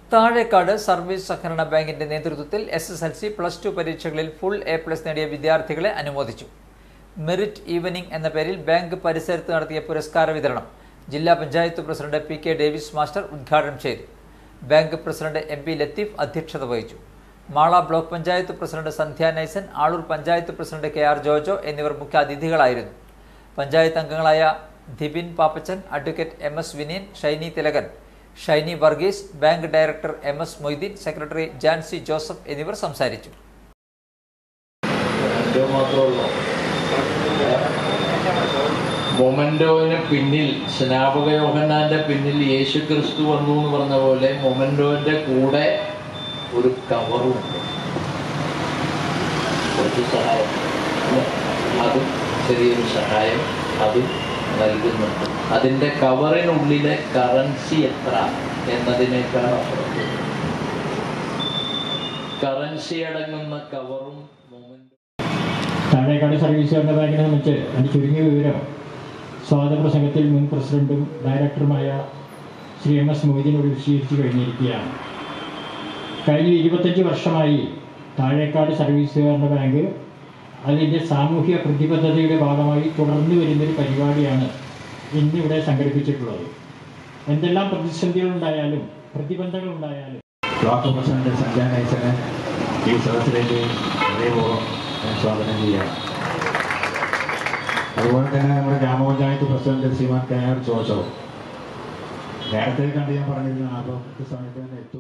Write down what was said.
Thazhekkad service സഹകരണ ബാങ്കിന്റെ നേതൃത്വത്തിൽ S S L C plus two പരീക്ഷകളിൽ ഫുൾ എ പ്ലസ് നേടിയ വിദ്യാർത്ഥികളെ അനുമോദിച്ചു മെറിറ്റ് ഈവനിംഗ് എന്ന പേരിൽ ബാങ്ക് പരിസരത്ത് നടത്തിയ പുരസ്കാര വിതരണം ജില്ലാ panchayat president P K Davis master ഉദ്ഘാടനം ചെയ്തു bank president M P Latheef അധ്യക്ഷത വഹിച്ചു Mala block panchayat president Sandhya Naisan Aloor panchayat president K R Jojo എന്നിവർ മുഖ്യാതിഥികളായിരുന്നു പഞ്ചായത്ത് അംഗങ്ങളായ Dhibin Pappachan advocate M S Vineen Shiny Thilakan Shiny Varghese bank director M S Moideen secretary Jancy Joseph എന്നിവർ സംസാരിച്ചു മൊമെന്റോ മാത്രമുള്ളൂ മൊമെന്റോവിന് പിന്നിൽ സ്നാപക യോഹന്നാന്റെ പിന്നിൽ യേശു ക്രിസ്തു വന്നു എന്ന് പറഞ്ഞ പോലെ മൊമെന്റോന്റെ കൂടെ ഒരു കവറും ഉണ്ട് കുറച്ച് സഹായം അല്ലേ? അതും ചെറിയൊരു സഹായം അതും നൽകുന്നുണ്ട് അതിന്റെ കവറിനുള്ളിലെ കറൻസി എത്ര എന്നതിനേക്കാൾ അപ്പുറത്ത് കറൻസി അടങ്ങുന്ന കവറും മൊമെന്റോ താഴേക്കാട് സർവീസ് സഹകരണ ബാങ്കിനെ സംബന്ധിച്ച് അതിൻ്റെ ചുരുങ്ങിയ വിവരം സ്വാഗത പ്രസംഗത്തിൽ മുൻ പ്രസിഡന്റും ഡയറക്ടറുമായ ശ്രീ എം എസ് മൊയ്തീനോട് വിശദീകരിച്ചു കഴിഞ്ഞിരിക്കുകയാണ് കഴിഞ്ഞ ഇരുപത്തഞ്ച് വർഷമായി താഴേക്കാട് സർവീസ് സഹകരണ ബാങ്ക് അതിൻ്റെ സാമൂഹിക പ്രതിബദ്ധതയുടെ ഭാഗമായി തുടർന്നു വരുന്നൊരു പരിപാടിയാണ് ഇന്നിവിടെ സംഘടിപ്പിച്ചിട്ടുള്ളത് എന്തെല്ലാം പ്രതിസന്ധികളുണ്ടായാലും പ്രതിബന്ധങ്ങളുണ്ടായാലും ബ്ലോക്ക് പ്രസിഡന്റ് സഞ്ജയ് നൈസനെ ഈ സദസ്സിലേക്ക് ഹൃദയപൂർവ്വം ഞാൻ സ്വാഗതം ചെയ്യാം അതുപോലെ തന്നെ നമ്മുടെ gramapanchayat president Sriman K R Jojo നേരത്തെ കണ്ട് ഞാൻ പറഞ്ഞിരുന്ന അപ്പോൾ കൃത്യസമയത്ത് തന്നെ എത്തും